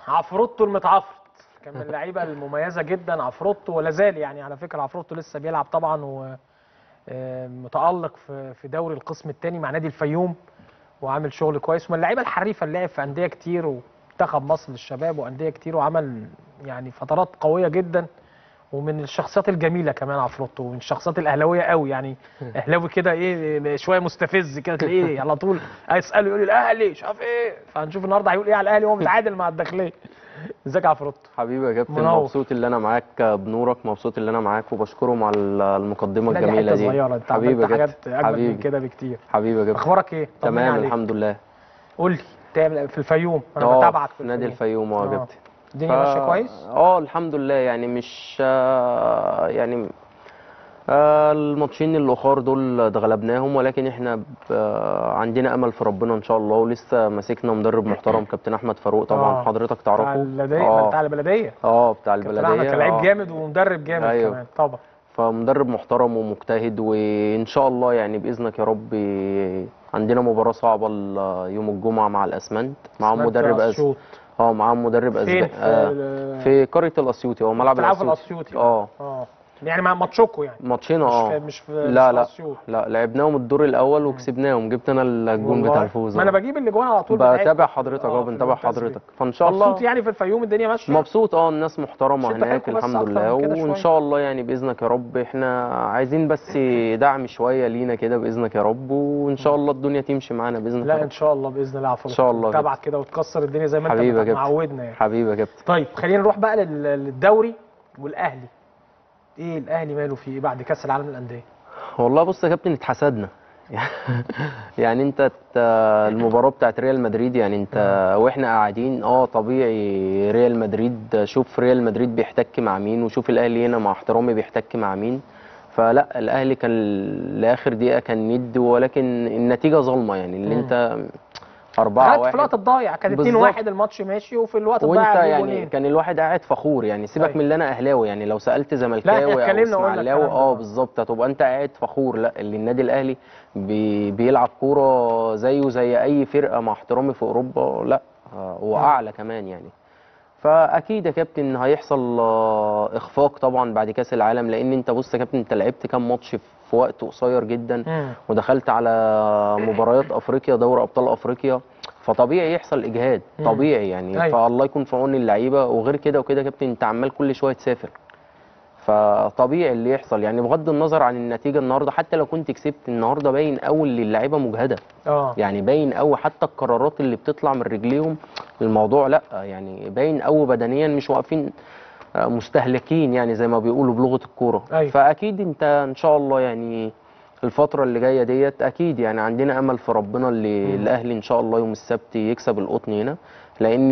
عفروتو المتعفرط كان من اللعيبه المميزه جدا عفروتو ولا زال يعني على فكره عفروتو لسه بيلعب طبعا ومتالق في في دوري القسم الثاني مع نادي الفيوم وعامل شغل كويس ومن اللعيبه الحريفه اللي لعب في انديه كتير ومنتخب مصر للشباب وانديه كتير وعمل يعني فترات قويه جدا ومن الشخصيات الجميله كمان عفروتو ومن الشخصيات الاهلاويه قوي يعني اهلاوي كده ايه شويه مستفز كده تلاقيه على طول اساله يقول لي الاهلي مش عارف ايه فهنشوف النهارده هيقول ايه على الاهلي وهو متعادل مع الداخليه ازيك يا عفروتو حبيبي يا كابتن منور. مبسوط اللي انا معاك بنورك مبسوط اللي انا معاك وبشكرهم على المقدمه لا دي الجميله حته دي صغيره انت حبيبي عملت يا حاجات كابتن اجمل من حبيبي كده بكتير حبيبي يا كابتن اخبارك ايه طمني تمام عليك. الحمد لله قول لي تعمل في الفيوم انا اه بتابعك في نادي الفيوم اه آه. يا كابتن الدنيا ماشيه كويس اه الحمد لله يعني مش آه يعني آه الماتشين الاخر دول اتغلبناهم ولكن احنا ب- آه عندنا امل في ربنا ان شاء الله ولسه ماسكنا مدرب محترم كابتن احمد فاروق طبعا آه. حضرتك بتاع تعرفه البلديه اه بتاع البلديه اه بتاع كابتن البلديه احمد كان لعيب آه. جامد ومدرب جامد أيوه. كمان طبعا فمدرب محترم ومجتهد وان شاء الله يعني باذنك يا رب عندنا مباراه صعبه ال- يوم الجمعه مع الاسمنت معاهم اسمنت مدرب أز... أسيوط. اه معاهم مدرب فين اسباني في آه ال- في قريه الاسيوطي هو ملعب بتلعبوا في الاسيوطي الاسيوطي اه اه يعني مع ماتشوكو يعني ماتشين مش اه في مش في لا مش لا في أسيوط. لا لعبناهم الدور الاول وكسبناهم جبت انا الجون والله. بتاع الفوز ما انا آه. بجيب الاجوان على طول بتاعتكم. بتابع حضرتك آه، اه في بنتابع الممتاز حضرتك بيه. فان شاء الله مبسوط يعني في الفيوم الدنيا ماشيه مبسوط اه الناس محترمه شدوا هناك حيلكم بس الحمد أكتر لله من كده وان شوية. شاء الله يعني باذنك يا رب احنا عايزين بس دعم شويه لينا كده باذنك يا رب وان شاء الله الدنيا تمشي معانا باذنك لا يا ان رب شاء الله باذن الله عفوا إن شاء الله تابعك كده وتكسر الدنيا زي ما انت حبيبي يا مت- كابتن. معودنا يعني حبيبي يا كابتن طيب خلينا نروح بقى لل- للدوري والاهلي ايه الاهلي ماله فيه إيه بعد كاس العالم للانديه والله بص يا كابتن اتحسدنا يعني انت ت- المباراه بتاعت ريال مدريد يعني انت واحنا قاعدين اه طبيعي ريال مدريد شوف ريال مدريد بيحتك مع مين وشوف الاهلي هنا مع احترامي بيحتك مع مين فلا الاهلي كان لاخر دقيقه كان ند ولكن النتيجه ظالمه يعني اللي مم. انت 4 دخلت في واحد الوقت الضايع كان 2 بالظبط. 1 الماتش ماشي وفي الوقت وانت الضايع جه يعني جونين. كان الواحد قاعد فخور يعني سيبك أيوة. من اللي انا اهلاوي يعني لو سالت زملكاوي او اتكلمنا وقلنا اسماعيلاوي الكلام ده. اه بالظبط هتبقى انت قاعد فخور لا اللي النادي الاهلي بي بيلعب كوره زيه زي اي فرقه مع احترامي في اوروبا لا آه، واعلى كمان يعني فاكيد يا كابتن هيحصل آه، اخفاق طبعا بعد كاس العالم لان انت بص يا كابتن انت لعبت كام ماتش في وقت قصير جدا مم. ودخلت على مباريات افريقيا دوري ابطال افريقيا فطبيعي يحصل اجهاد مم. طبيعي يعني أيوة. فالله يكون في عون اللعيبه وغير كده وكده يا كابتن انت عمال كل شويه تسافر فطبيعي اللي يحصل يعني بغض النظر عن النتيجه النهارده حتى لو كنت كسبت النهارده باين قوي ان اللعيبه مجهده اه يعني باين قوي حتى القرارات اللي بتطلع من رجليهم الموضوع لا يعني باين قوي بدنيا مش واقفين آه، مستهلكين يعني زي ما بيقولوا بلغه الكوره أيوة. فاكيد انت ان شاء الله يعني الفتره اللي جايه ديت اكيد يعني عندنا امل في ربنا اللي مم. الاهلي ان شاء الله يوم السبت يكسب القطن هنا لان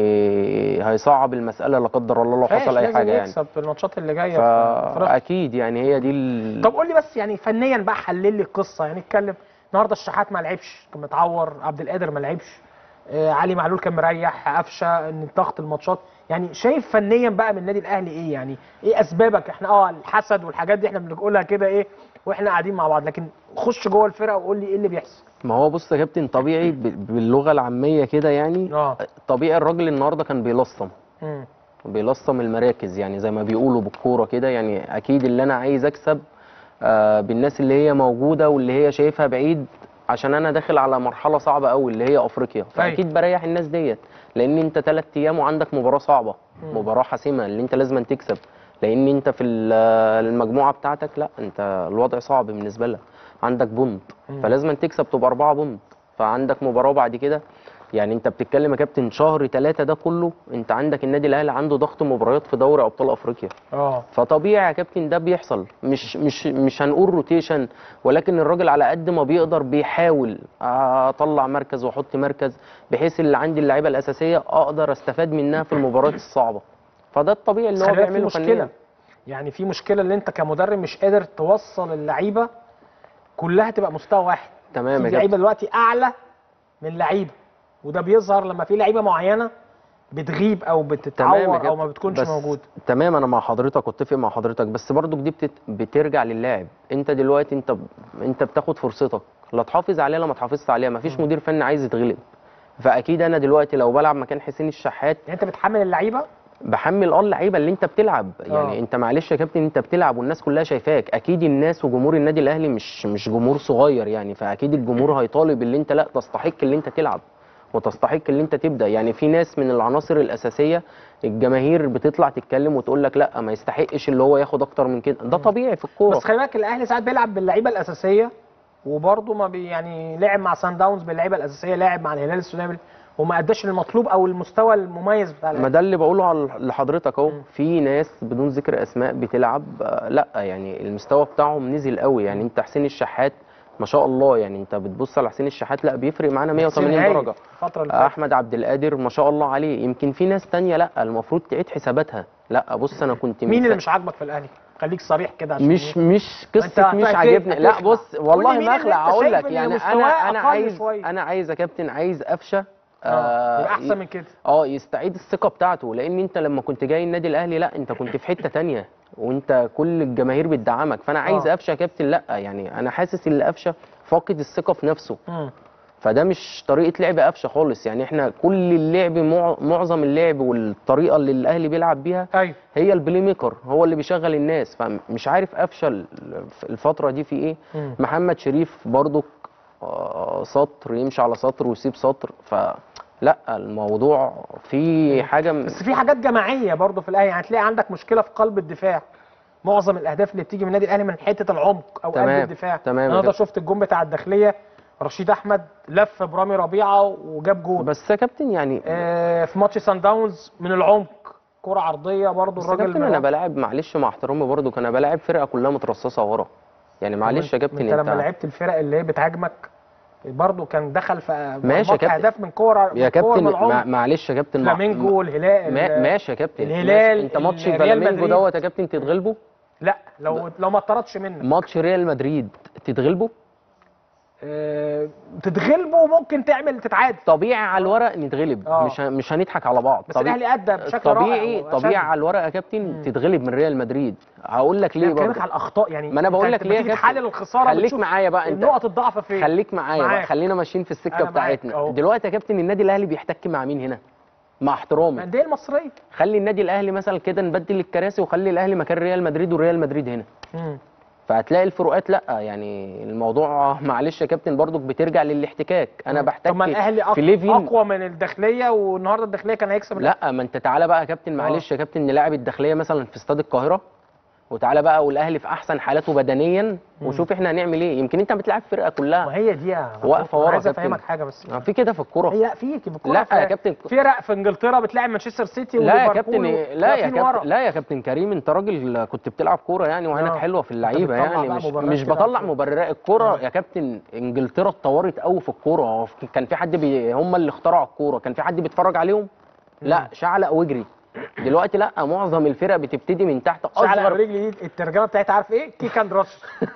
هيصعب المساله لا قدر الله لو ماشي، حصل اي لازم حاجه يعني يكسب في الماتشات اللي جايه في افريقيا فاكيد يعني هي دي ال... طب قول لي بس يعني فنيا بقى حلل لي القصه يعني اتكلم النهارده الشحات ما لعبش كان متعور عبد القادر ما لعبش آه علي معلول كان مريح قفشه ان ضغط الماتشات يعني شايف فنيا بقى من النادي الاهلي ايه يعني ايه اسبابك احنا اه الحسد والحاجات دي احنا بنقولها كده ايه واحنا قاعدين مع بعض لكن خش جوه الفرقه وقول لي ايه اللي بيحصل ما هو بص يا كابتن طبيعي ب- باللغه العاميه كده يعني اه طبيعي الراجل النهارده كان بيلصم مم. بيلصم المراكز يعني زي ما بيقولوا بالكوره كده يعني اكيد اللي انا عايز اكسب آه بالناس اللي هي موجوده واللي هي شايفها بعيد عشان انا داخل على مرحله صعبه قوي اللي هي افريقيا فاكيد بريح الناس ديت لان انت ثلاث ايام وعندك مباراه صعبه مم. مباراه حاسمه اللي انت لازم تكسب لان انت في ال- المجموعه بتاعتك لا انت الوضع صعب بالنسبه لك عندك بونت مم. فلازم تكسب تبقى اربعه بونت فعندك مباراه بعد كده يعني انت بتتكلم يا كابتن شهر ثلاثة ده كله انت عندك النادي الاهلي عنده ضغط مباريات في دوري ابطال افريقيا اه فطبيعي يا كابتن ده بيحصل مش مش مش هنقول روتيشن ولكن الراجل على قد ما بيقدر بيحاول اطلع مركز واحط مركز بحيث اللي عندي اللعيبه الاساسيه اقدر استفاد منها في المباريات الصعبه فده الطبيعي اللي بس هو خلي بالك في بيعمله مشكله فنيا يعني في مشكله اللي انت كمدرب مش قادر توصل اللعيبه كلها تبقى مستوى واحد تمام يا في لعيبه كابتن دلوقتي اعلى من لعيبه وده بيظهر لما في لعيبه معينه بتغيب او تمام يا بتتعور او كابتن. ما بتكونش بس موجوده تمام انا مع حضرتك واتفق مع حضرتك بس برضو دي بتت... بترجع للاعب انت دلوقتي انت ب... انت بتاخد فرصتك لا تحافظ عليها لا ما تحافظش عليها مفيش مم. مدير فني عايز يتغلب فاكيد انا دلوقتي لو بلعب مكان حسين الشحات يعني انت بتحمل اللعيبه بحمل اه اللعيبه اللي انت بتلعب يعني آه. انت معلش يا كابتن انت بتلعب والناس كلها شايفاك اكيد الناس وجمهور النادي الاهلي مش مش جمهور صغير يعني فاكيد الجمهور هيطالب اللي انت لا تستحق اللي انت تلعب وتستحق اللي انت تبدا يعني في ناس من العناصر الاساسيه الجماهير بتطلع تتكلم وتقول لك لا ما يستحقش اللي هو ياخد اكتر من كده ده طبيعي في الكوره بس خلي بالك الاهلي ساعات بيلعب باللعيبه الاساسيه وبرضه ما بي يعني لعب مع سان داونز باللعيبه الاساسيه لعب مع الهلال السوداني وما اداش المطلوب او المستوى المميز بتاع ما الاهلي ده اللي بقوله على- لحضرتك اهو في ناس بدون ذكر اسماء بتلعب آه، لا يعني المستوى بتاعهم نزل قوي يعني انت حسين الشحات ما شاء الله يعني انت بتبص على حسين الشحات لا بيفرق معانا 180 هايل درجه الفتره اللي فاتت احمد عبد القادر ما شاء الله عليه يمكن في ناس تانية لا المفروض تعيد حساباتها لا بص انا كنت مين اللي مثال- مش عاجبك في الاهلي خليك صريح كده عشان مش إيه؟ مش ما قصه أنت مش هت- عاجبني لا هتخلع. بص قول والله لي مين ما اللي اخلع أنت اقول شايف لك إن يعني مستواه انا انا أقل عايز شوية؟ انا عايز يا كابتن عايز قفشه اه يبقى احسن من كده اه يستعيد الثقه بتاعته لان انت لما كنت جاي النادي الاهلي لا انت كنت في حته تانية وانت كل الجماهير بتدعمك فانا عايز آه. قفشه يا كابتن لا يعني انا حاسس ان قفشه فاقد الثقه في نفسه مم. فده مش طريقه لعب قفشه خالص يعني احنا كل اللعب مع- معظم اللعب والطريقه اللي الاهلي بيلعب بيها ايوه هي البلاي ميكر هو اللي بيشغل الناس فمش عارف قفشه ال- الفتره دي في ايه مم. محمد شريف برضك آه، سطر يمشي على سطر ويسيب سطر فلا الموضوع فيه حاجه م- بس في حاجات جماعيه برضه في الاهلي يعني هتلاقي عندك مشكله في قلب الدفاع معظم الاهداف اللي بتيجي من النادي الاهلي من حته العمق او قلب تمام، الدفاع تمام انا ده كده. شفت الجون بتاع الداخليه رشيد احمد لف برامي ربيعه وجاب جول بس يا كابتن يعني آه في ماتش سان داونز من العمق كره عرضيه برضه بس يا الراجل كابتن انا بلاعب معلش مع احترامي برضو انا بلاعب فرقه كلها مترصصه ورا يعني معلش يا كابتن انت لما لعبت الفرق اللي هي بتهاجمك برضه كان دخل في ماشي يا أربعة كابتن. اهداف من كور يا من كور كابتن من مع- العمق معلش يا كابتن مع- فلامينجو والهلال ما ال- ماشي يا كابتن الهلال، ماشي. انت ماتش ال- ريال فلامينجو مدريد. دوت يا كابتن تتغلبه لا لو لو ما اتطردش منك ماتش ريال مدريد تتغلبه آه، تتغلبه وممكن تعمل تتعادل طبيعي على الورق نتغلب آه. مش ه- مش هنضحك على بعض بس طبيعي الاهلي ادى بشكل رائع طبيعي وأشد. طبيعي على الورق يا كابتن تتغلب من ريال مدريد هقول لك ليه انا بكلمك برضه على الاخطاء يعني ما أنا بقول أنت لك لما ليه يا تيجي كابتن؟ تحلل الخساره خليك بتشوف معايا بقى انت نقط الضعف فين خليك معايا بقى معاك. خلينا ماشيين في السكه أنا معاك بتاعتنا أهو. دلوقتي يا كابتن النادي الاهلي بيحتك مع مين هنا مع احترامي الانديه المصريه خلي النادي الاهلي مثلا كده نبدل الكراسي وخلي الاهلي مكان ريال مدريد وريال مدريد هنا مم. فهتلاقي الفروقات لا يعني الموضوع معلش يا كابتن برضك بترجع للاحتكاك انا بحتك طب ما الاهلي في أق... ليفل اقوى من الداخليه والنهارده الداخليه كان هيكسب الأهلي. لا ما انت تعالى بقى يا كابتن معلش يا كابتن نلاعب الداخليه مثلا في استاد القاهره وتعالى بقى والاهلي في احسن حالاته بدنيا وشوف احنا هنعمل ايه يمكن انت بتلعب فرقه ما كلها هي دي يا واقفة أنا ورا عايز كابتن. افهمك حاجه بس ما في كده في الكوره هي لا في في الكورة لا في- يا كابتن فرق في انجلترا بتلاعب مانشستر سيتي لا يا وليفربول كابتن و- لا يا واقفين ورا. كابتن لا يا كابتن كريم انت راجل كنت بتلعب كوره يعني وعينك آه. حلوه في انت اللعيبه بتطلع يعني بقى مش مبررات مش كده بطلع عشان- مبررات الكوره آه. يا كابتن انجلترا اتطورت قوي في الكوره هو كان في حد بي هم اللي اخترعوا الكوره كان في حد بيتفرج عليهم لا شعلق واجري دلوقتي لا معظم الفرق بتبتدي من تحت شعلة اصغر رجلي دي الترجمه بتاعتها عارف ايه؟ كيك اند رش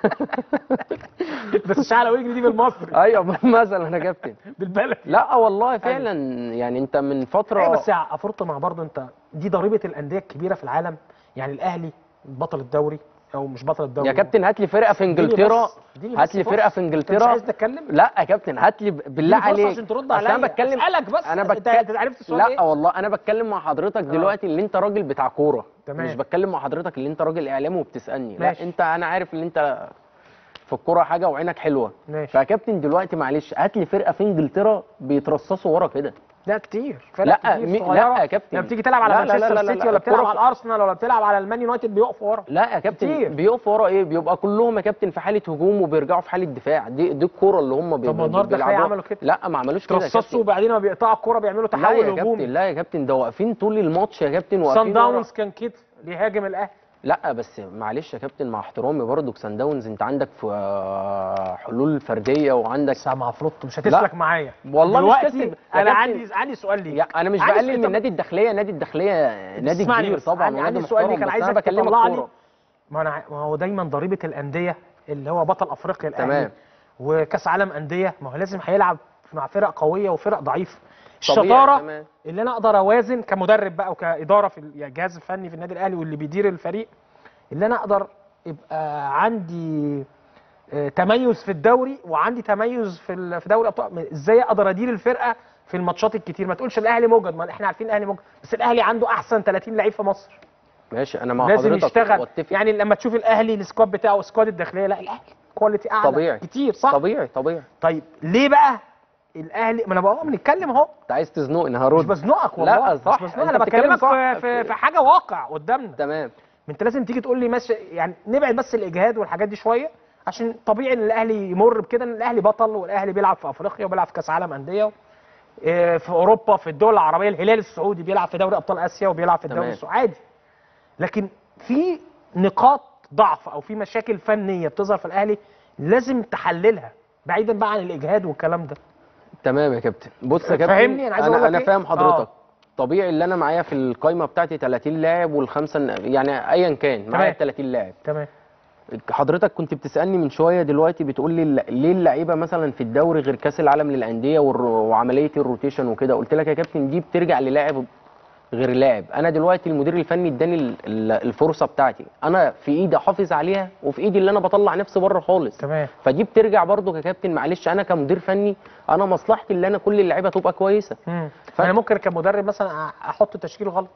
بس شعلة رجلي دي بالمصري ايوه مثلا يا كابتن بالبلد لا والله فعلا يعني انت من فتره ايوه بس يا افرط مع برضه انت دي ضريبه الانديه الكبيره في العالم يعني الاهلي بطل الدوري او مش بطل الدوري يا كابتن هات لي فرقه في اديني انجلترا بس- اديني هات بس لي فرصة. فرقه في انت مش انجلترا عايز تتكلم؟ لا يا كابتن هات لي ب- بالله اديني فرصة عليك عشان ترد أصل عليا انا بتكلم اسالك بس انا انت بتكلم انت عرفت السؤال لا ايه؟ والله انا بتكلم مع حضرتك دلوقتي اللي انت راجل بتاع كوره تمام. مش بتكلم مع حضرتك اللي انت راجل اعلامي وبتسالني لا ماشي. انت انا عارف ان انت في الكوره حاجه وعينك حلوه ماشي. فيا كابتن دلوقتي معلش هات لي فرقه في انجلترا بيترصصوا ورا كده لا كتير فرق لا، كتير مي- صغيرة. لا يا كابتن. لما بتيجي تلعب على لا، لا، لا، مانشستر لا، لا، سيتي لا، ولا بتلعب الكرة على الارسنال ولا بتلعب على المان يونايتد بيقفوا ورا لا يا كابتن كتير. بيقفوا ورا ايه بيبقى كلهم يا كابتن في حاله هجوم وبيرجعوا في حاله دفاع دي دي الكوره اللي هم بي- طب ما النهارده بيلعبوها. الحقيقة عملوا كده. لا ما عملوش كده يا ترصصوا كابتن. وبعدين ما بيقطعوا الكوره بيعملوا لا تحول يا كابتن هجومي لا يا كابتن ده واقفين طول الماتش يا كابتن واقفين سان ورا. داونز كان كده بيهاجم الاهلي لا بس معلش يا كابتن مع احترامي برضك سان داونز انت عندك في آه، حلول فرديه وعندك سامع فروت مش هتسلك معايا والله مش دلوقتي تسلك. يا انا كابتن- عندي عندي سؤال ليك يا انا مش عايز بقلل انت- من نادي الداخليه نادي الداخليه نادي اسمعني كبير بس، طبعا عندي- ونادي عندي سؤال ليك، محترم أنا بس انا عايزك بكلمك تطلع لي كوره ما انا ع- ما هو دايما ضريبه الانديه اللي هو بطل افريقيا الاهلي تمام. وكاس عالم انديه ما هو لازم هيلعب مع فرق قويه وفرق ضعيفه طبيعي، الشطاره تمام. اللي انا اقدر اوازن كمدرب بقى وكاداره في ال- يعني الجهاز الفني في النادي الاهلي واللي بيدير الفريق اللي انا اقدر يبقى عندي آه، تميز في الدوري وعندي تميز في ال- في دوري الابطال ازاي اقدر ادير الفرقه في الماتشات الكتير ما تقولش الاهلي موجود ما احنا عارفين الاهلي موجود بس الاهلي عنده احسن 30 لعيب في مصر ماشي انا مع لازم حضرتك يشتغل واتفق يعني لما تشوف الاهلي السكواد بتاعه سكواد الداخليه لا الاهلي كواليتي اعلى طبيعي. كتير صح طبيعي طبيعي طيب ليه بقى الاهلي ما انا بقى بنتكلم اهو انت عايز تزنقني مش هرد بزنقك والله لا، مش صح. بزنقك أنت انا بتتكلم بكلمك صح. في, في, في حاجه واقع قدامنا تمام ما انت لازم تيجي تقول لي ماشي يعني نبعد بس الاجهاد والحاجات دي شويه عشان طبيعي ان الاهلي يمر بكده ان الاهلي بطل والاهلي بيلعب في افريقيا وبيلعب في كاس عالم انديه اه، في اوروبا في الدول العربيه الهلال السعودي بيلعب في دوري ابطال اسيا وبيلعب في الدوري تمام. السعودي عادي لكن في نقاط ضعف او في مشاكل فنيه بتظهر في الاهلي لازم تحللها بعيدا بقى عن الاجهاد والكلام ده تمام يا كابتن بص يا كابتن فاهمني؟ أنا عايز أقول انا لك انا إيه؟ فاهم حضرتك آه. طبيعي اللي انا معايا في القايمه بتاعتي 30 لاعب والخمسه يعني ايا كان معايا تمام. 30 لاعب تمام حضرتك كنت بتسالني من شويه دلوقتي بتقول لي الل- ليه اللعيبه مثلا في الدوري غير كاس العالم للانديه والر- وعمليه الروتيشن وكده قلت لك يا كابتن دي بترجع للاعب غير لاعب انا دلوقتي المدير الفني اداني ال- ال- الفرصه بتاعتي انا في ايدي احافظ عليها وفي ايدي اللي انا بطلع نفسي بره خالص تمام فدي بترجع برضو يا كابتن معلش انا كمدير فني انا مصلحتي اللي انا كل اللعيبه تبقى كويسه مم. ف- انا ممكن كمدرب مثلا أ- احط تشكيل غلط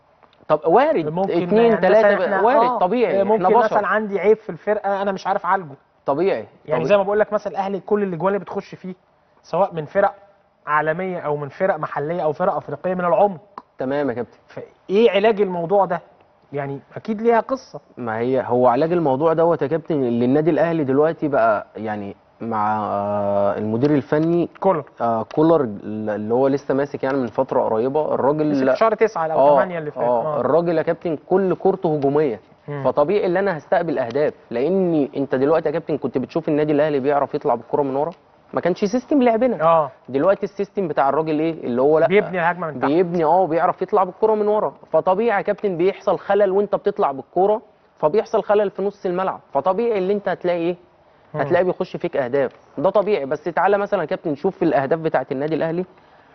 طب وارد ممكن اتنين يعني تلاته مثلاً إحنا- وارد آه، طبيعي ممكن احنا مثلا بشر عندي عيب في الفرقه انا مش عارف اعالجه طبيعي يعني طبيعي. زي ما بقول لك مثلا الاهلي كل الاجوان اللي بتخش فيه سواء من فرق عالميه او من فرق محليه او فرق افريقيه من العمق تمام يا كابتن فايه علاج الموضوع ده يعني اكيد ليها قصه ما هي هو علاج الموضوع دوت يا كابتن اللي النادي الاهلي دلوقتي بقى يعني مع آه، المدير الفني كولر آه، كولر اللي هو لسه ماسك يعني من فتره قريبه الراجل مسك شهر 9 او اه 8 اللي فات اه الراجل يا كابتن كل كورته هجوميه مم. فطبيعي ان انا هستقبل اهداف لاني انت دلوقتي يا كابتن كنت بتشوف النادي الاهلي بيعرف يطلع بالكره من ورا ما كانش سيستم لعبنا اه دلوقتي السيستم بتاع الراجل ايه اللي هو لا بيبني الهجمه من تحت بيبني اه بيعرف يطلع بالكره من ورا فطبيعي يا كابتن بيحصل خلل وانت بتطلع بالكره فبيحصل خلل في نص الملعب فطبيعي اللي انت هتلاقي ايه مم. هتلاقي بيخش فيك اهداف ده طبيعي بس تعالى مثلا يا كابتن شوف في الاهداف بتاعه النادي الاهلي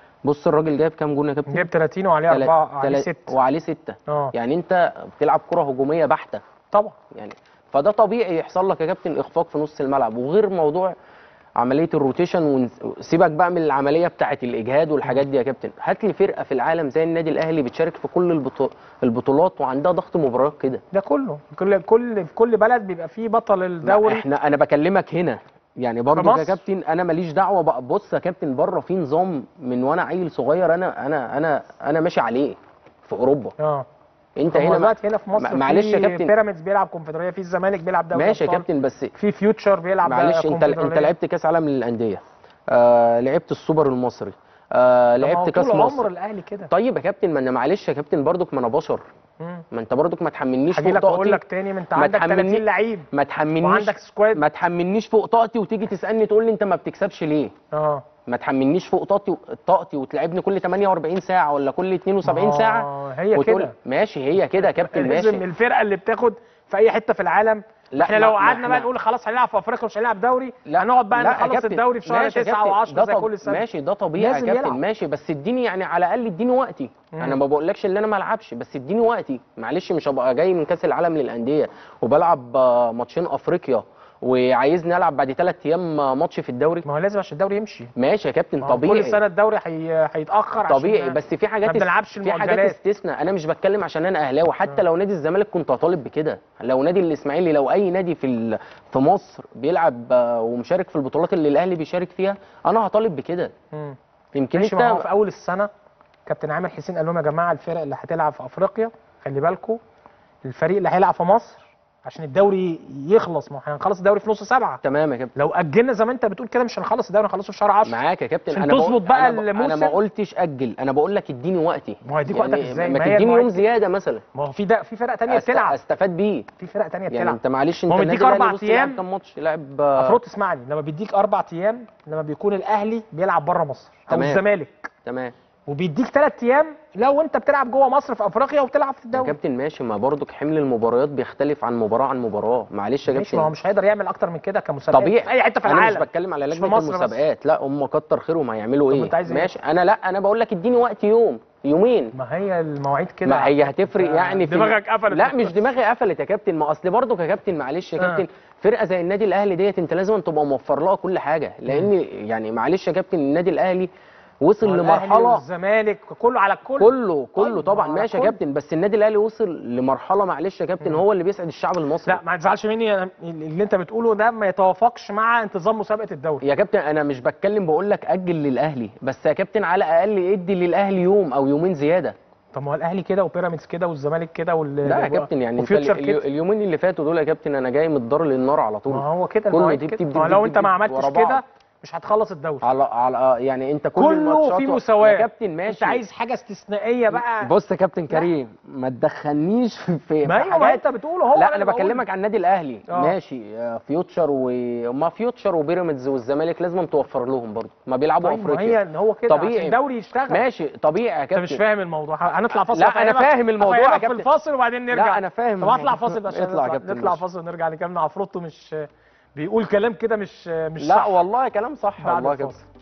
بص الراجل جايب كام جون يا كابتن جايب 30 وعليه تلا- 4 عليه تلا- 6 وعليه ستة اه يعني انت بتلعب كره هجوميه بحته طبعا يعني فده طبيعي يحصل لك يا كابتن اخفاق في نص الملعب وغير موضوع عمليه الروتيشن وسيبك بقى من العمليه بتاعه الاجهاد والحاجات دي يا كابتن هات لي فرقه في العالم زي النادي الاهلي بتشارك في كل البطو- البطولات وعندها ضغط مباريات كده ده كله كل كل في كل بلد بيبقى فيه بطل ما الدوري احنا انا بكلمك هنا يعني برضو في يا مصر؟ كابتن انا ماليش دعوه بقى بص يا كابتن بره في نظام من وانا عيل صغير انا انا انا انا ماشي عليه في اوروبا اه انت هو هنا ما- دلوقتي هنا في مصر معلش يا في كابتن. بيراميدز بيلعب كونفدراليه في الزمالك بيلعب دوري ماشي يا أبطال، كابتن بس في فيوتشر بيلعب معلش انت انت كونفدرالية. لعبت كاس عالم للانديه آه لعبت السوبر المصري آه طب ما هو لعبت كاس طول عمر مصر الاهلي كده طيب يا كابتن ما انا معلش يا كابتن برضك ما انا بشر مم. ما انت برضك ما تحملنيش هجي فوق لك اقول طاقتي لك تاني ما انت ما عندك 30 تحملني- لعيب ما تحملنيش وعندك سكواد ما تحملنيش فوق طاقتي وتيجي تسالني تقول لي انت ما بتكسبش ليه اه ما تحملنيش فوق طاقتي طاقتي وتلعبني كل 48 ساعه ولا كل 72 آه، ساعه هي وتقول كده ماشي هي كده يا كابتن لازم ماشي الفرقه اللي بتاخد في اي حته في العالم لا، احنا ما- لو ما قعدنا بقى احنا- نقول خلاص هنلعب في افريقيا مش هنلعب دوري لا هنقعد بقى لا يا نخلص كابتن، الدوري في شهر ماشي يا 9 كابتن، و10 ده زي طب- كل سنه ماشي ده طبيعي يا لازم كابتن يلعب. ماشي بس اديني يعني على الاقل اديني وقتي مم. انا ما بقولكش ان انا ما العبش بس اديني وقتي معلش مش هبقى جاي من كاس العالم للانديه وبلعب آه، ماتشين افريقيا وعايزني العب بعد ثلاث ايام آه، ماتش في الدوري ما هو لازم عشان الدوري يمشي ماشي يا كابتن ما هو طبيعي كل سنه الدوري هي... هيتاخر عشان طبيعي بس في حاجات ما بنلعبش في حاجات المؤجلات. استثناء انا مش بتكلم عشان انا اهلاوي حتى لو نادي الزمالك كنت هطالب بكده لو نادي الاسماعيلي لو اي نادي في ال- في مصر بيلعب آه، ومشارك في البطولات اللي الاهلي بيشارك فيها انا هطالب بكده مم. يمكن ماشي انت ما هو في اول السنه كابتن عامر حسين قال لهم يا جماعه الفرق اللي هتلعب في افريقيا خلي بالكم الفريق اللي هيلعب في مصر عشان الدوري يخلص ما احنا هنخلص الدوري في نص سبعه تمام يا كابتن لو اجلنا زي ما انت بتقول كده مش هنخلص الدوري هنخلصه في شهر 10 معاك يا كابتن عشان انا بقول- تظبط بقى أنا ب- انا الموسم. ما قلتش اجل انا بقول لك اديني وقتي ما هو هيديك وقتك ازاي؟ ما ما هي تديني يوم المواعيد- زياده مثلا ما هو في ده في فرق تانية أست- بتلعب استفاد بيه في فرق تانية يعني بتلعب انت معلش هو انت مديك النادي أربع الأهلي بص أيام. لعب كام ماتش لعب آه، المفروض تسمعني لما بيديك اربع ايام لما بيكون الاهلي بيلعب بره مصر او تمام. الزمالك تمام وبيديك ثلاث ايام لو انت بتلعب جوه مصر في افريقيا وبتلعب في يا الدوري كابتن ماشي ما برضك حمل المباريات بيختلف عن مباراه عن مباراه معلش يا ماشي ما هو كابتن مش هيقدر يعمل اكتر من كده كمسابقات طبيعي في اي حته في انا العالم مش بتكلم على مش في لجنه مصر بس. المسابقات لا هم كتر خيرهم هيعملوا طب ايه أنت عايز إيه؟ ماشي انا لا انا بقول لك اديني وقت يوم يومين ما هي المواعيد كده ما هي هتفرق آه، يعني في دماغك قفلت لا مش دماغي قفلت يا كابتن ما اصل برضك يا كابتن معلش يا آه. كابتن فرقه زي النادي الاهلي ديت انت لازم تبقى موفر لها كل حاجه لان يعني معلش يا كابتن النادي الاهلي وصل والأهلي لمرحله والزمالك كله على الكل كله كله طيب، طبعا ما ماشي يا كله. كابتن بس النادي الاهلي وصل لمرحله معلش يا كابتن هو اللي بيسعد الشعب المصري لا ما تزعلش مني أنا اللي انت بتقوله ده ما يتوافقش مع انتظام مسابقه الدوري يا كابتن انا مش بتكلم بقول لك اجل للاهلي بس يا كابتن على الاقل ادي للاهلي يوم او يومين زياده طب ما هو الاهلي كده وبيراميدز كده والزمالك كده وال لا يا كابتن يعني انت وفيوتشر ال- كده اليومين اللي فاتوا دول يا كابتن انا جاي من الدار للنار على طول ما هو كده كله المواعيد ديب كده ديب ديب ما هو لو ديب انت ما ديب عملتش ورا بعض. كده مش هتخلص الدوري على على آه، يعني انت كل كله الماتشات في و- مساواه يا كابتن ماشي انت عايز حاجه استثنائيه بقى بص يا كابتن كريم ما تدخلنيش في في ما ايوه ما حاجات انت بتقوله هو لا اللي انا بقوله. بكلمك عن النادي الاهلي اه. ماشي آه، فيوتشر وما فيوتشر وبيراميدز والزمالك لازم توفر لهم برضه ما بيلعبوا طيب ما افريقيا هي ان هو كده طبيعي. عشان الدوري يشتغل ماشي طبيعي يا انت كابتن مش فاهم الموضوع هنطلع فاصل لا، أنا أفهمك- فاهم الموضوع يا أفهمك في كابتن. الفاصل وبعدين نرجع لا انا فاهم طب اطلع الموضوع. فاصل عشان اطلع يا نطلع, كابتن نطلع ماشي. فاصل ونرجع نكمل عفروتو مش بيقول كلام كده مش مش لا صح والله كلام صح بعد والله يا كابتن الفاصل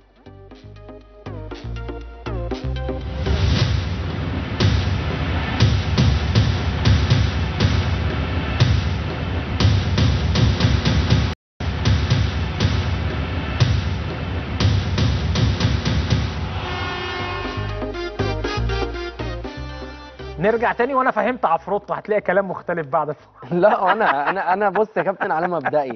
نرجع تاني وانا فهمت عفروتو هتلاقي كلام مختلف بعد الفاصل لا انا انا انا بص يا كابتن على مبدئي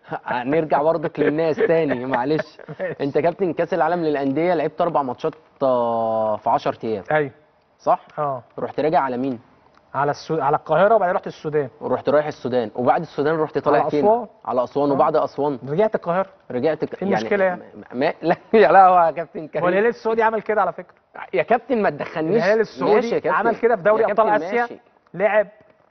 نرجع برضك للناس تاني معلش انت كابتن كاس العالم للانديه لعبت اربع ماتشات آه، في 10 ايام ايوه صح اه رحت راجع على مين على السو... على القاهره وبعدين رحت السودان ورحت رايح السودان وبعد السودان رحت طالع على فين أسوان. على اسوان آه. وبعد اسوان رجعت القاهره رجعت ك- في مشكلة يعني؟ ما... ما... لا لا هو يا كابتن هو كريم الهلال السعودي عمل كده على فكره يا كابتن ما تدخلنيش الهلال ماشي يا السعودي كابتن. عمل كده في دوري يا ابطال كابتن اسيا ماشي. لعب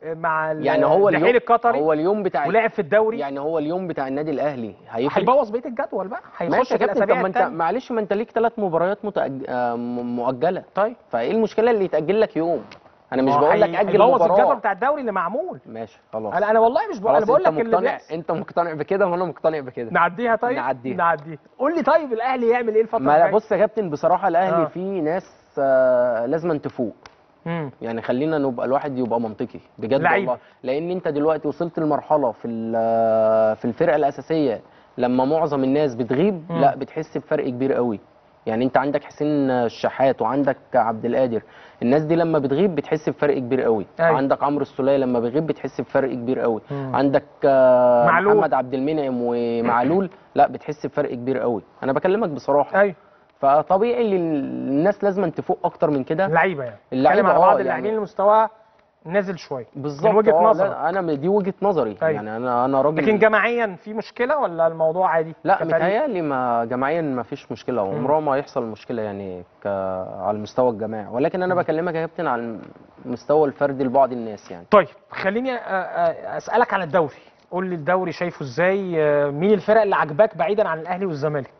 مع ال- يعني هو الدحيل اليوم القطري هو اليوم بتاع ولعب في الدوري يعني هو اليوم بتاع النادي الاهلي هيفرق هيبوظ بقيه الجدول بقى هيخش ماشي يا في كابتن طب الاسابيع ما انت التانية. معلش ما انت ليك ثلاث مباريات متأج... آه، م- مؤجله طيب فايه المشكله اللي يتاجل لك يوم انا مش ما هو بقول لك هي- اجل هيبوظ الجدول مباراه بتاع الدوري اللي معمول ماشي خلاص انا انا والله مش بقول انا خلاص بقول انت لك اللي مقتنع بيحصل انت مقتنع بكده وانا مقتنع بكده نعديها طيب نعديها. نعديها قول لي طيب الاهلي يعمل ايه الفتره ما لا الجايه بص يا كابتن بصراحه الاهلي آه. فيه ناس آه لازم تفوق مم. يعني خلينا نبقى الواحد يبقى منطقي بجد لعيبة. والله لان انت دلوقتي وصلت لمرحله في ال- في الفرقه الاساسيه لما معظم الناس بتغيب مم. لا بتحس بفرق كبير قوي يعني انت عندك حسين الشحات وعندك عبد القادر الناس دي لما بتغيب بتحس بفرق كبير قوي أيوة. عندك عمرو السوليه لما بيغيب بتحس بفرق كبير قوي مم. عندك آه، معلول. محمد عبد المنعم ومعلول لا بتحس بفرق كبير قوي انا بكلمك بصراحه ايوه فطبيعي ال- الناس لازم تفوق اكتر من كده اللعيبه يعني اللعيبة نتكلم على اه بعض يعني- اللاعبين اللي مستواها نازل شويه بالظبط من وجهه اه، نظرك لا، انا م- دي وجهه نظري أيوة. يعني انا انا راجل لكن جماعيا في مشكله ولا الموضوع عادي لا كفريق؟ متهيألي ما جماعيا ما فيش مشكله وعمرها ما هيحصل مشكله يعني ك... على المستوى الجماعي ولكن انا بكلمك يا كابتن على المستوى الفردي لبعض الناس يعني طيب خليني أ- أ- اسالك عن الدوري قول لي الدوري شايفه ازاي آه، مين الفرق اللي عجباك بعيدا عن الاهلي والزمالك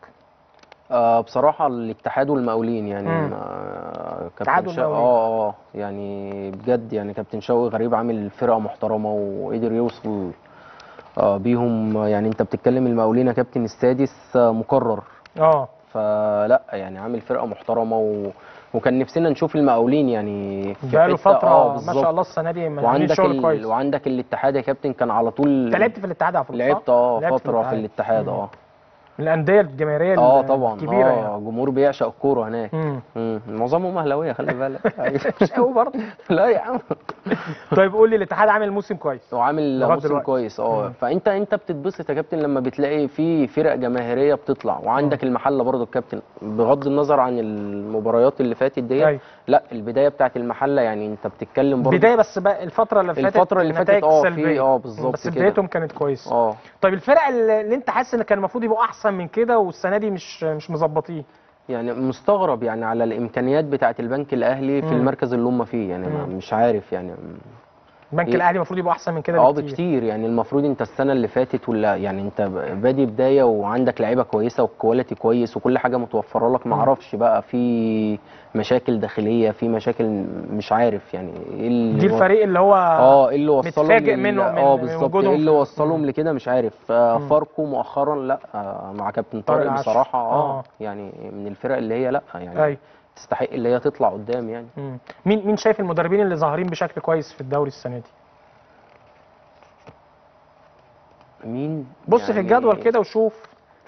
آه بصراحه الاتحاد والمقاولين يعني مم. ما... اتحاد كابتن شا... والمقاولين. اه اه يعني بجد يعني كابتن شوقي غريب عامل فرقه محترمه وقدر يوصل آه بيهم يعني انت بتتكلم المقاولين يا كابتن السادس آه مكرر اه فلا يعني عامل فرقه محترمه و... وكان نفسنا نشوف المقاولين يعني في بقاله حتة- فتره اه ما بالظبط شاء الله السنه دي عاملين وعندك شغل ال... كويس وعندك الاتحاد يا كابتن كان على طول انت لعبت في الاتحاد على فكره صح؟ لعبت اه لعبت فتره في الاتحاد اه من الانديه الجماهيريه اه طبعا الكبيره اه يعني جمهور بيعشق الكوره هناك مم. مم. معظمهم اهلاويه خلي بالك أيوة. مش قوي برضه لا يا عم طيب قول لي الاتحاد عامل موسم كويس وعامل لغاية موسم دلوقتي. كويس اه مم. فانت انت بتتبسط يا كابتن لما بتلاقي في فرق جماهيريه بتطلع وعندك المحله برضه الكابتن بغض النظر عن المباريات اللي فاتت ديت أيوة. لا البدايه بتاعت المحله يعني انت بتتكلم برضه بداية بس بقى الفترة اللي فاتت الفترة اللي فاتت نتائج اه سلبية. في اه بالظبط بس كده. بدايتهم كانت كويسة اه طيب الفرق اللي اللي انت حاسس ان كان المفروض يبقوا احسن من كده والسنة دي مش مش مظبطين يعني مستغرب يعني على الامكانيات بتاعت البنك الاهلي في مم. المركز اللي هم فيه يعني ما- مم. مش عارف يعني البنك إيه؟ الاهلي المفروض يبقوا احسن من كده اه بكتير بكتير يعني المفروض انت السنه اللي فاتت ولا يعني انت بادي بدايه وعندك لعيبه كويسه والكواليتي كويس وكل حاجه متوفره لك ما اعرفش بقى في مشاكل داخليه في مشاكل مش عارف يعني ايه اللي دي الفريق اللي هو اه ايه اللي وصلهم متفاجئ لل- منه- من- اه من بالظبط وجودهم ايه اللي في- وصلهم مم. لكده مش عارف آه مم. فاركو مؤخرا لا آه مع كابتن طارق طارق العشر. بصراحه آه. اه يعني من الفرق اللي هي لا يعني ايوه تستحق اللي هي تطلع قدام يعني مم. مين مين شايف المدربين اللي ظاهرين بشكل كويس في الدوري السنة دي مين بص في يعني الجدول كده وشوف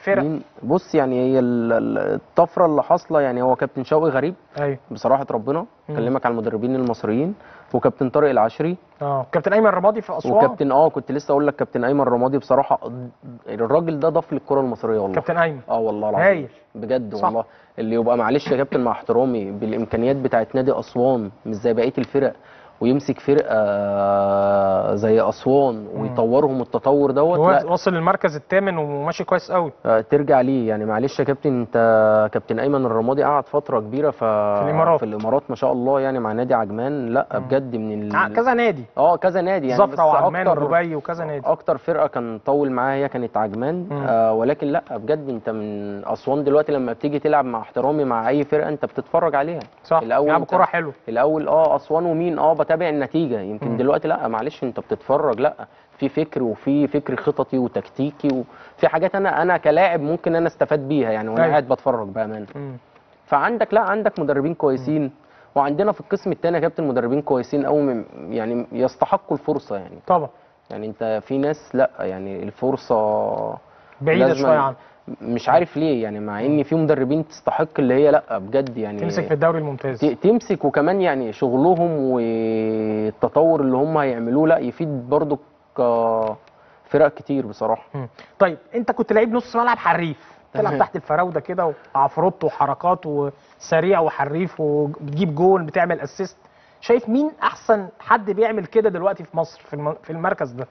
فرق مين بص يعني هي ال- ال- الطفره اللي حاصله يعني هو كابتن شوقي غريب ايوه بصراحه ربنا مم. اكلمك على المدربين المصريين وكابتن طارق العشري اه كابتن ايمن رمادي في اسوان وكابتن اه كنت لسه اقول لك كابتن ايمن رمادي بصراحه الراجل ده ضاف للكره المصريه والله كابتن ايمن اه والله العظيم هايل. بجد صح. والله اللي يبقى معلش يا كابتن مع احترامي بالامكانيات بتاعت نادي اسوان مش زي بقيه الفرق ويمسك فرقه زي اسوان ويطورهم التطور دوت هو لا وصل للمركز الثامن وماشي كويس قوي آه، ترجع ليه يعني معلش يا كابتن انت كابتن ايمن الرمادي قعد فتره كبيره ف... في الإمارات. في الامارات ما شاء الله يعني مع نادي عجمان لا مم. بجد من ع- ال... كذا نادي اه كذا نادي يعني زفرة بس وعجمان أكتر- ودبي وكذا نادي اكتر فرقه كان طول معاها هي كانت عجمان مم. آه ولكن لا بجد انت من اسوان دلوقتي لما بتيجي تلعب مع احترامي مع اي فرقه انت بتتفرج عليها صح الأول بيلعبوا أنت- كوره حلو الاول اه اسوان ومين اه بتابع النتيجه يمكن مم. دلوقتي لا معلش انت بتتفرج لا في فكر وفي فكر خططي وتكتيكي وفي حاجات انا انا كلاعب ممكن انا استفاد بيها يعني وانا أيوة. قاعد بتفرج بامانه مم. فعندك لا عندك مدربين كويسين وعندنا في القسم الثاني يا كابتن مدربين كويسين قوي يعني يستحقوا الفرصه يعني طبعا يعني انت في ناس لا يعني الفرصه بعيده لازماً- شويه عنه مش عارف ليه يعني مع ان في مدربين تستحق اللي هي لا بجد يعني تمسك في الدوري الممتاز ت- تمسك وكمان يعني شغلهم والتطور اللي هم هيعملوه لا يفيد برضو فرق كتير بصراحه مم. طيب انت كنت لعيب نص ملعب حريف تلعب تمام. تحت الفراوده كده وعفروت وحركات وسريع وحريف وبتجيب جول بتعمل اسيست شايف مين احسن حد بيعمل كده دلوقتي في مصر في الم- في المركز ده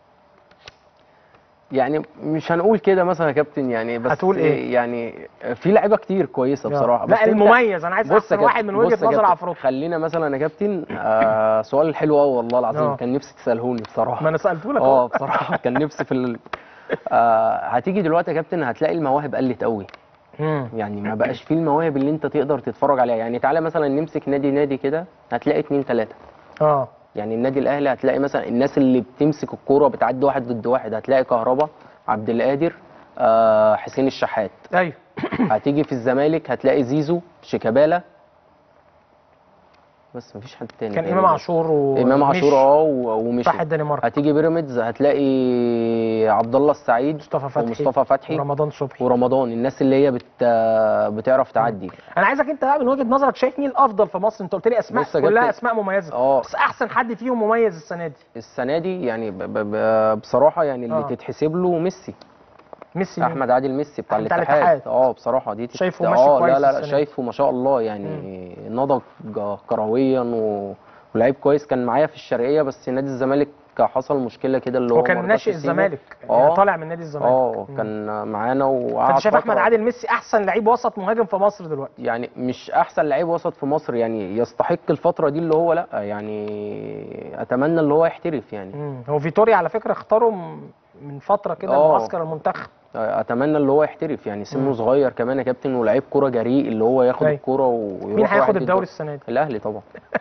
يعني مش هنقول كده مثلا يا كابتن يعني بس هتقول إيه؟ يعني في لعيبه كتير كويسه بصراحه بس لا انت- المميز انا عايز بص يا احسن كابتن- واحد من بص يا وجهه نظر كابتن، عفروت خلينا مثلا يا كابتن آه سؤال حلو قوي والله العظيم آه. كان نفسي تسالهوني بصراحه ما انا سالته لك اه أهو. بصراحه كان نفسي في ال... آه هتيجي دلوقتي يا كابتن هتلاقي المواهب قلت قوي مم. يعني ما بقاش فيه المواهب اللي انت تقدر تتفرج عليها يعني تعالى مثلا نمسك نادي نادي كده هتلاقي اتنين تلاته اه يعني النادي الاهلي هتلاقي مثلا الناس اللي بتمسك الكوره بتعدي واحد ضد واحد هتلاقي كهربا عبد القادر آه حسين الشحات ايوه هتيجي في الزمالك هتلاقي زيزو شيكابالا بس مفيش حد تاني كان تقريبا. امام عاشور و امام عاشور اه و- ومشي صح الدنمارك هتيجي بيراميدز هتلاقي عبد الله السعيد مصطفى فتحي ومصطفى فتحي ورمضان صبحي ورمضان الناس اللي هي بت بتعرف تعدي انا عايزك انت بقى من وجهه نظرك شايف مين الافضل في مصر انت قلت لي اسماء بص يا كلها كابتن، اسماء مميزه اه بس احسن حد فيهم مميز السنه دي السنه دي يعني ب ب ب بصراحه يعني اللي آه. تتحسب له ميسي ميسي مين؟ احمد عادل ميسي بتاع بتاع الاتحاد الاتحاد. اه بصراحه دي تت- شايفه ماشي اه كويس لا لا لا السنة دي. شايفه ما شاء الله يعني نضج كرويا و... ولعيب كويس كان معايا في الشرقيه بس نادي الزمالك حصل مشكله كده اللي هو هو ما كان رضاش ناشئ يسيبه. الزمالك آه. يعني طالع من نادي الزمالك اه مم. كان معانا وقعد فانت شايف احمد فترة- عادل ميسي احسن لعيب وسط مهاجم في مصر دلوقتي يعني مش احسن لعيب وسط في مصر يعني يستحق الفتره دي اللي هو لا يعني اتمنى اللي هو يحترف يعني مم. هو فيتوريا على فكره اختاره م- من فتره كده آه. معسكر المنتخب اتمنى اللي هو يحترف يعني سنه مم. صغير كمان يا كابتن ولعيب كوره جريء اللي هو ياخد أيوة. الكوره ويروح مين هياخد رايح الدوري ضد- السنه دي الاهلي طبعا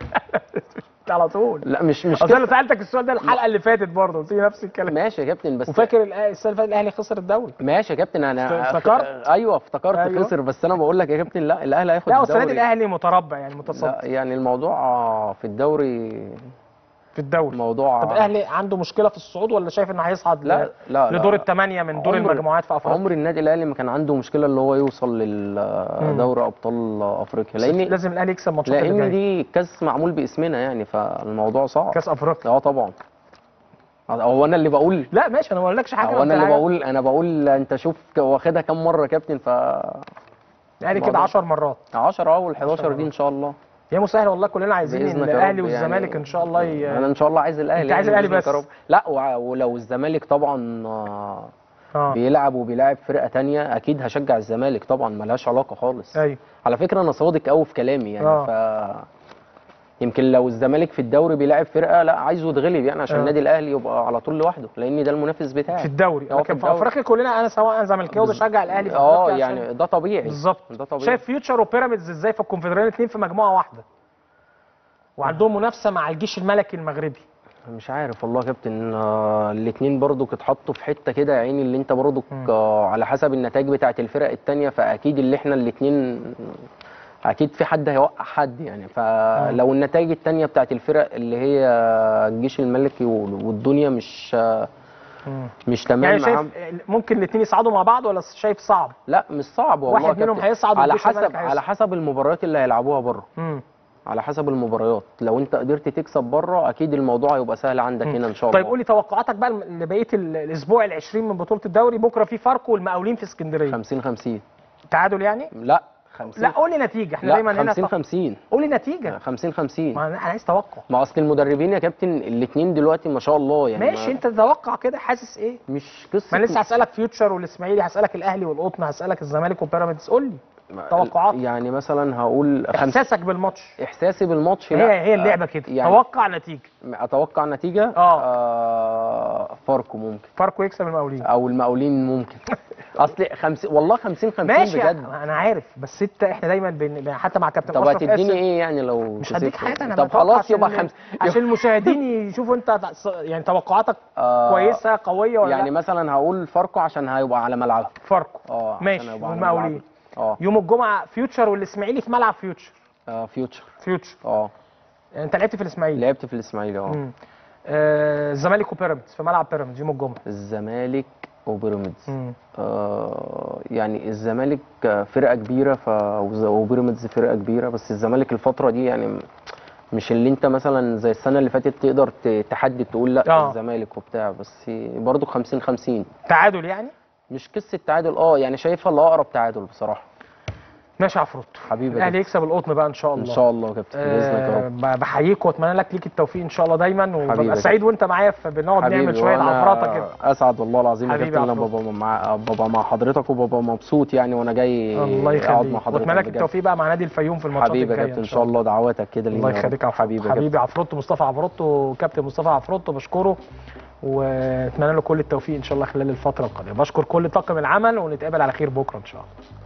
على طول لا مش مش اصل كده انا سالتك السؤال ده الحلقه اللي فاتت برضه قلت لي نفس الكلام ماشي يا كابتن بس وفاكر الأ- السنه اللي فاتت الاهلي خسر الدوري ماشي يا كابتن انا افتكرت؟ ايوه افتكرت أيوة. خسر بس انا بقول لك يا كابتن لا الاهلي هياخد لا والسنه دي الدوري الاهلي متربع يعني متصدر لا يعني الموضوع في الدوري في الدوري موضوع طب الاهلي عنده مشكله في الصعود ولا شايف انه هيصعد لا ل- لا لا لدور الثمانيه من دور عمر- المجموعات في افريقيا عمر النادي الاهلي ما كان عنده مشكله اللي هو يوصل لدوري ابطال افريقيا لان لازم الاهلي يكسب ماتشات اللي لان جايه دي كاس معمول باسمنا يعني فالموضوع صعب كاس افريقيا اه طبعا هو انا اللي بقول لا ماشي انا ما بقولكش حاجه هو انا أنت اللي عارف. بقول انا بقول انت شوف ك- واخدها كام مره يا كابتن ف الاهلي كده الموضوع- 10 مرات 10 اه وال 11 دي مرة. ان شاء الله يا مسهل والله كلنا عايزين باذنك يا الاهلي رب والزمالك يعني ان شاء الله ي... انا ان شاء الله عايز الاهلي أنت عايز يعني الأهلي بإذنك يا بس. رب. لا وع- ولو الزمالك طبعا آه، اه بيلعب وبيلاعب فرقه تانية اكيد هشجع الزمالك طبعا ملهاش علاقه خالص ايوه على فكره انا صادق قوي في كلامي يعني آه. ف يمكن لو الزمالك في الدوري بيلاعب فرقه لا عايزه يتغلب يعني عشان آه. النادي الاهلي يبقى على طول لوحده لان ده المنافس في بتاعي الدوري آه، في لكن في الدوري. افريقيا كلنا انا سواء زملكاوي بشجع الاهلي في اه أفريقيا عشان- يعني ده طبيعي بالظبط ده طبيعي شايف فيوتشر وبيراميدز ازاي في الكونفدراليه الاثنين في مجموعه واحده وعندهم منافسه مع الجيش الملكي المغربي مش عارف والله يا كابتن آه الاثنين برضو اتحطوا في حته كده يا عيني اللي انت برضو مم. آه على حسب النتائج بتاعت الفرق التانية فاكيد اللي احنا الاثنين اكيد في حد هيوقع حد يعني فلو النتائج التانية بتاعت الفرق اللي هي الجيش الملكي وال- والدنيا مش آه مم. مش تمام يعني معاهم شايف ممكن الاثنين يصعدوا مع بعض ولا شايف صعب لا مش صعب والله واحد يا منهم كابتن. هيصعد على والجيش الزمالك حسب هيصعد. على حسب المباريات اللي هيلعبوها بره مم. على حسب المباريات لو انت قدرت تكسب بره اكيد الموضوع هيبقى سهل عندك هنا ان شاء الله طيب قولي توقعاتك بقى لبقيه ال- الاسبوع ال20 من بطوله الدوري بكره في فاركو والمقاولين في اسكندريه 50 50 تعادل يعني لا 50 لا قولي نتيجه احنا لا دايما هنا 50 ط- 50 قولي نتيجه 50 50 ما انا أنا عايز توقع ما اصل المدربين يا كابتن الاثنين دلوقتي ما شاء الله يعني ماشي ما انت تتوقع كده حاسس ايه مش قصه ما أنا لسه هسالك فيوتشر والاسماعيلي هسالك الاهلي والقطن هسالك الزمالك وبيراميدز قول لي ما- توقعات. يعني مثلا هقول خمس احساسك بالماتش احساسي بالماتش هي لا هي اللعبه كده يعني توقع نتيجه اتوقع نتيجه آه. آه فاركو ممكن فاركو يكسب المقاولين او المقاولين ممكن اصل خمس والله 50 50 ماشي بجد انا عارف بس انت احنا دايما بن... حتى مع كابتن طب اشرف هتديني قاسم ايه يعني لو مش هديك كسبت؟ حاجه انا طب بتوقع خلاص عشان- يبقى خمس عشان المشاهدين يشوفوا انت تص- يعني توقعاتك آه، كويسه قويه ولا يعني يعني مثلا هقول فاركو عشان هيبقى على ملعبه فاركو اه عشان ماشي هيبقى على والمقاولين ملعبه. اه يوم الجمعه فيوتشر والاسماعيلي في ملعب فيوتشر آه، فيوتشر فيوتشر اه يعني انت لعبت في الاسماعيلي لعبت في الاسماعيلي اه مم. آه، الزمالك وبيراميدز في ملعب بيراميدز يوم الجمعه الزمالك وبيراميدز مم. آه يعني الزمالك فرقه كبيره ف وز- وبيراميدز فرقه كبيره بس الزمالك الفتره دي يعني م- مش اللي انت مثلا زي السنه اللي فاتت تقدر ت- تحدد تقول لا آه. الزمالك وبتاع بس برضه 50 50 تعادل يعني مش قصه تعادل اه يعني شايفها الاقرب تعادل بصراحه ماشي يا عفروت حبيبي يا الاهلي كابتن. يكسب القطن بقى ان شاء ان الله شاء الله يا كابتن باذنك يا آه، رب ب- بحييك واتمنى لك ليك التوفيق ان شاء الله دايما حبيبي وببقى يا سعيد وانت معايا فبنقعد نعمل حبيبي شويه وأنا عفراته كده اسعد والله العظيم يا حبيبي كابتن يا لما عفروت. ببقى مع ببقى مع حضرتك وببقى مبسوط يعني وانا جاي الله اقعد مع يخليك حضرتك واتمنى لك بجد. التوفيق بقى مع نادي الفيوم في الماتشات حبيبي يا الجايه كابتن ان شاء الله دعواتك كده لينا الله يا رب. يخليك يا عفروت حبيبي يا كابتن. حبيبي عفروتو مصطفى عفروتو كابتن مصطفى عفروتو بشكره واتمنى له كل التوفيق ان شاء الله خلال الفتره القادمه بشكر كل طاقم العمل ونتقابل على خير بكره ان شاء الله